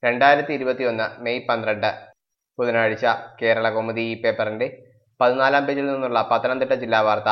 രണ്ടായിരത്തി ഇരുപത്തിയൊന്ന് മെയ് പന്ത്രണ്ട് ബുധനാഴ്ച കേരള കൗമുദി ഈ പേപ്പറിന്റെ പതിനാലാം പേജിൽ നിന്നുള്ള പത്തനംതിട്ട ജില്ലാ വാർത്ത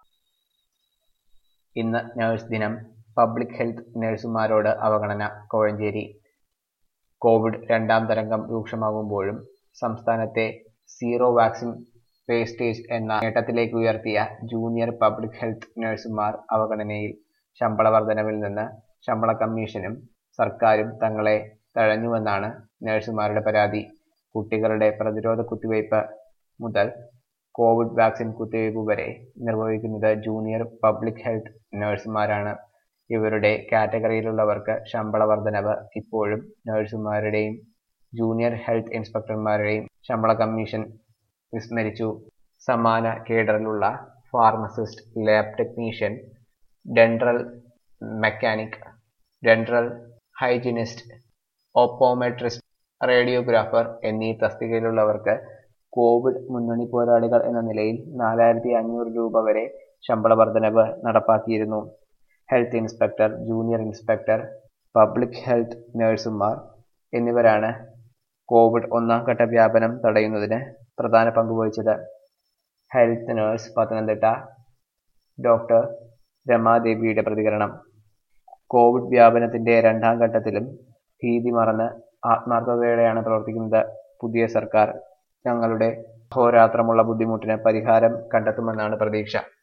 ഇന്ന് നഴ്സ് ദിനം പബ്ലിക് ഹെൽത്ത് നഴ്സുമാരോട് അവഗണന കോഴഞ്ചേരി കോവിഡ് രണ്ടാം തരംഗം രൂക്ഷമാകുമ്പോഴും സംസ്ഥാനത്തെ സീറോ വാക്സിൻ വേസ്റ്റേജ് എന്ന നേട്ടത്തിലേക്ക് ഉയർത്തിയ ജൂനിയർ പബ്ലിക് ഹെൽത്ത് നഴ്സുമാർ അവഗണനയിൽ ശമ്പള വർധനവിൽ നിന്ന് ശമ്പള കമ്മീഷനും സർക്കാരും തങ്ങളെ തഴഞ്ഞുവെന്നാണ് നഴ്സുമാരുടെ പരാതി കുട്ടികളുടെ പ്രതിരോധ കുത്തിവയ്പ് മുതൽ കോവിഡ് വാക്സിൻ കുത്തിവയ്പ് വരെ നിർവഹിക്കുന്നത് ജൂനിയർ പബ്ലിക് ഹെൽത്ത് നഴ്സുമാരാണ് ഇവരുടെ കാറ്റഗറിയിലുള്ളവർക്ക് ശമ്പള വർധനവ് ഇപ്പോഴും നഴ്സുമാരുടെയും ജൂനിയർ ഹെൽത്ത് ഇൻസ്പെക്ടർമാരുടെയും ശമ്പള കമ്മീഷൻ വിസ്മരിച്ചു സമാന കേഡറിലുള്ള pharmacist lab technician dental mechanic dental hygienist optometrist radiographer എന്നീ തസ്തികയിലുള്ളവർക്ക് കോവിഡ് മുന്നണി പോരാളികൾ എന്ന നിലയിൽ നാലായിരത്തി അഞ്ഞൂറ് രൂപ വരെ ശമ്പള വർധനവ് നടപ്പാക്കിയിരുന്നു health inspector junior inspector public health നഴ്സുമാർ എന്നിവരാണ് കോവിഡ് ഒന്നാം ഘട്ട വ്യാപനം തടയുന്നതിന് പ്രധാന പങ്ക് വഹിച്ചത് ഹെൽത്ത് നഴ്സ് പത്തനംതിട്ട ഡോക്ടർ രമാദേവിയുടെ പ്രതികരണം കോവിഡ് വ്യാപനത്തിന്റെ രണ്ടാം ഘട്ടത്തിലും ഭീതി മറന്ന് ആത്മാർത്ഥതയോടെയാണ് പ്രവർത്തിക്കുന്നത് പുതിയ സർക്കാർ ഞങ്ങളുടെ അഹോരാത്രമുള്ള ബുദ്ധിമുട്ടിന് പരിഹാരം കണ്ടെത്തുമെന്നാണ് പ്രതീക്ഷ